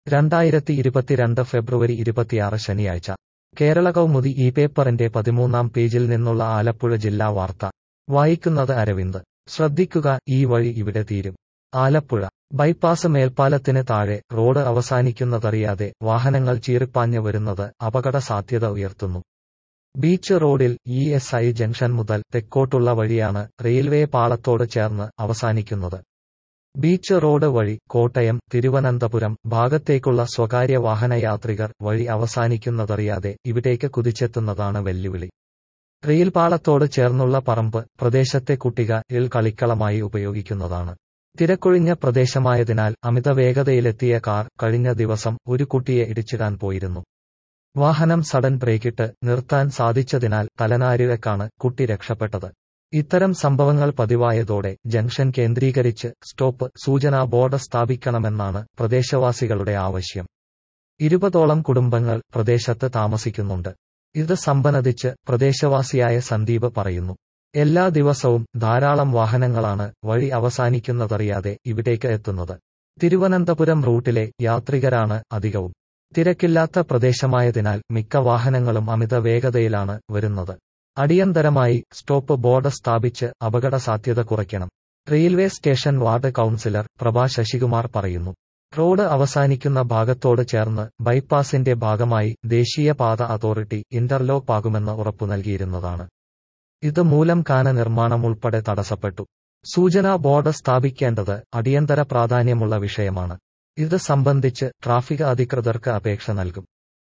രണ്ടായിരത്തി ഇരുപത്തിരണ്ട് ഫെബ്രുവരി ഇരുപത്തിയാറ് ശനിയാഴ്ച കേരള കൗമുദി ഈ പേപ്പറിന്റെ പതിമൂന്നാം പേജിൽ നിന്നുള്ള ആലപ്പുഴ ജില്ലാ വാർത്ത വായിക്കുന്നത് അരവിന്ദ് ശ്രദ്ധിക്കുക ഈ വഴി ഇവിടെ തീരും ആലപ്പുഴ ബൈപ്പാസ് മേൽപ്പാലത്തിന് താഴെ റോഡ് അവസാനിക്കുന്നതറിയാതെ വാഹനങ്ങൾ ചീറിപ്പാഞ്ഞു വരുന്നത് അപകട സാധ്യത ഉയർത്തുന്നു ബീച്ച് റോഡിൽ ഇ എസ് ഐ ജംഗ്ഷൻ മുതൽ തെക്കോട്ടുള്ള വഴിയാണ് റെയിൽവേ പാളത്തോട് ചേർന്ന് അവസാനിക്കുന്നത് ബീച്ച് റോഡ് വഴി കോട്ടയം തിരുവനന്തപുരം ഭാഗത്തേക്കുള്ള സ്വകാര്യ വാഹനയാത്രികർ വഴി അവസാനിക്കുന്നതറിയാതെ ഇവിടേക്ക് കുതിച്ചെത്തുന്നതാണ് വെല്ലുവിളി റെയിൽപാളത്തോട് ചേർന്നുള്ള പറമ്പ് പ്രദേശത്തെ കുട്ടികൾ കളിക്കളമായി ഉപയോഗിക്കുന്നതാണ് തിരക്കൊഴിഞ്ഞ പ്രദേശമായതിനാൽ അമിത വേഗതയിലെത്തിയ കാർ കഴിഞ്ഞ ദിവസം ഒരു കുട്ടിയെ ഇടിച്ചിടാൻ പോയിരുന്നു വാഹനം സഡൻ ബ്രേക്കിട്ട് നിർത്താൻ സാധിച്ചതിനാൽ തലനാരിഴക്കാണ് കുട്ടി രക്ഷപ്പെട്ടത് ഇത്തരം സംഭവങ്ങൾ പതിവായതോടെ ജംഗ്ഷൻ കേന്ദ്രീകരിച്ച് സ്റ്റോപ്പ് സൂചനാ ബോർഡ് സ്ഥാപിക്കണമെന്നാണ് പ്രദേശവാസികളുടെ ആവശ്യം ഇരുപതോളം കുടുംബങ്ങൾ പ്രദേശത്ത് താമസിക്കുന്നുണ്ട് ഇത് സംബന്ധിച്ച് പ്രദേശവാസിയായ സന്ദീപ് പറയുന്നു എല്ലാ ദിവസവും ധാരാളം വാഹനങ്ങളാണ് വഴി അവസാനിക്കുന്നതറിയാതെ ഇവിടേക്ക് എത്തുന്നത് തിരുവനന്തപുരം റൂട്ടിലെ യാത്രികരാണ് അധികവും തിരക്കില്ലാത്ത പ്രദേശമായതിനാൽ മിക്ക വാഹനങ്ങളും അമിത വേഗതയിലാണ് വരുന്നത് അടിയന്തരമായി സ്റ്റോപ്പ് ബോർഡ് സ്ഥാപിച്ച് അപകട സാധ്യത കുറയ്ക്കണം railway station ward councillor Prabha Sasikumar പറയുന്നു റോഡ് അവസാനിക്കുന്ന ഭാഗത്തോട് ചേർന്ന് ബൈപ്പാസിന്റെ ഭാഗമായി ദേശീയപാത അതോറിറ്റി ഇന്റർലോക്ക് ആകുമെന്ന് ഉറപ്പു നൽകിയിരുന്നതാണ് ഇത് മൂലം കാന നിർമ്മാണം ഉൾപ്പെടെ തടസ്സപ്പെട്ടു സൂചനാ ബോർഡ് സ്ഥാപിക്കേണ്ടത് അടിയന്തര പ്രാധാന്യമുള്ള വിഷയമാണ് ഇത് സംബന്ധിച്ച് ട്രാഫിക് അധികൃതർക്ക് അപേക്ഷ നൽകും